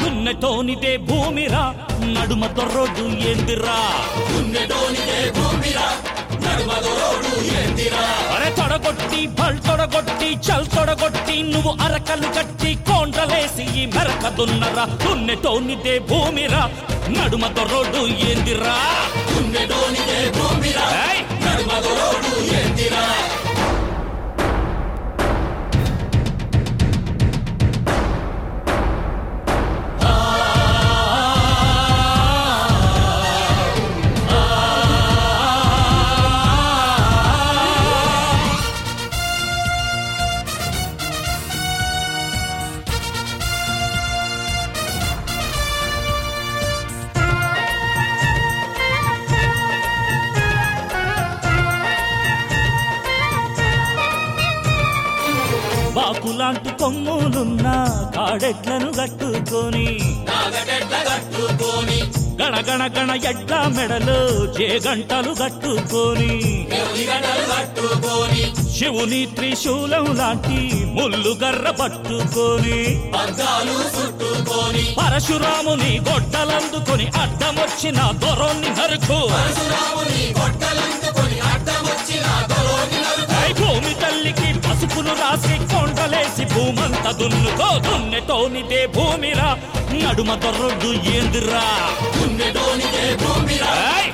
దున్నెటోనిదే భూమిరా నడుమ తొర్రోడు ఏందిరా అరే తొడగొట్టి బల్ తొడగొట్టి చల్ తొడగొట్టి నువ్వు అరకలు కట్టి కోండ్రలేసి ఈ మెరక దున్నరా దున్నెటోనిదే భూమిరా నడుమ తొర్రోడు ఏందిరా ఏయ్! బాకులాంటి కొమ్ములున్న కాడెట్లను కట్టుకొని గణగణ గణ ఎడ్ల మెడలు జేగంటలు కట్టుకొని శివుని త్రిశూలం లాంటి ముళ్ళు గర్ర పట్టుకొని పరశురాముని గొడ్డలందుకొని అడ్డమొచ్చిన దొరోన్ని నరుకు ఐ భూమి తల్లికి పసుపులు రాసి కొండలేసి భూమంత దున్నుకో దున్నెటోనిదే భూమిరా నడుమ దొర్రొడ్డు ఏందిరా ఏయ్!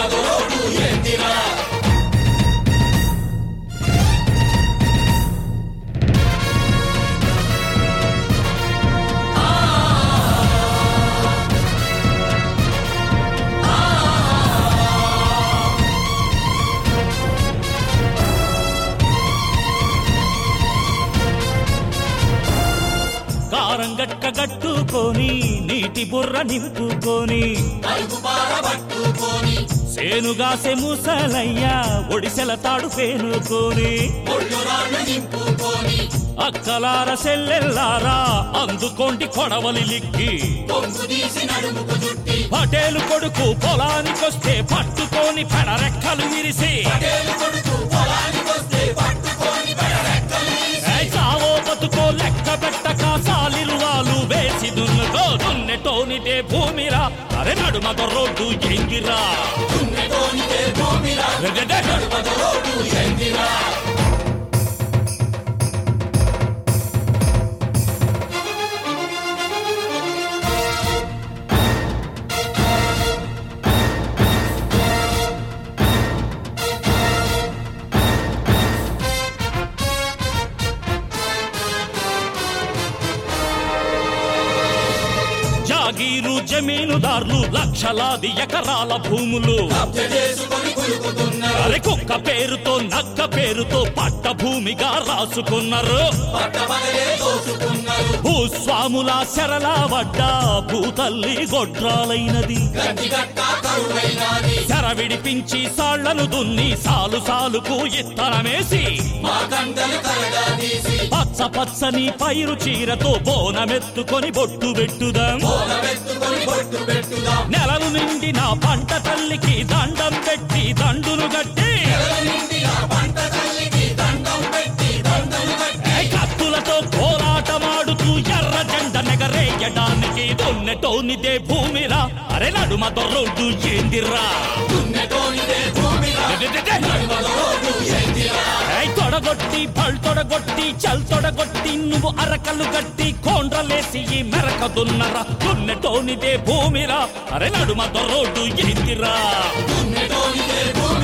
కారం గట్ట గట్టుకొని నీటి బుర్ర నింపుకొని సేనుగాసే ముసలయ్యా ఒడిసెల తాడు పేనుకొని అక్కలార సెల్లెల్లారా అందుకోండి కొడవలి లిక్కి పటేలు కొడుకు పొలానికొస్తే పట్టుకొని పెడరెక్కలు విరిసి ఏయ్ చావో బతుకో లెక్క పెట్టక సాలిలువాలు వేసి దున్నుకో దున్నెటోనిదే భూమిరా అరే నడుమ రోడ్డు ఎంగిరా జాగీరు జమీనుదారులు లక్షలాది ఎకరాల భూములు అరే కుక్క పేరుతో నక్క పేరుతో పట్ట భూమిగా రాసుకున్నారు భూస్వాముల శరల వడ్డ భూతల్లి గొడ్రాలైనది శర విడిపించి సాళ్లను దున్ని సాలు సాలుకు ఇత్తనమేసి పచ్చ పచ్చని పైరు చీరతో బోనమెత్తుకొని బొట్టు పెట్టుదాం నెలలు నిండిన పంట తల్లికి దండం పెట్టి దండును గట్టి ఏ కత్తులతో పోరాటమాడుతూ ఎర్ర జెండ నెగరేయడానికి దున్నెటోనిదే భూమిరా అరే నడుమ దొర్రోడ్డు ఏందిరా ఏయ్ తొడగొట్టి పల్ తొడగొట్టి చల్ తొడగొట్టి నువ్వు అరకలు గట్టి కోండ్రలేసి ఈ మెరక దున్నరా దున్నెటోనిదే భూమిరా అరే నడుమ దొర్రోడ్డు ఏందిరా దున్నెటోనిదే భూమి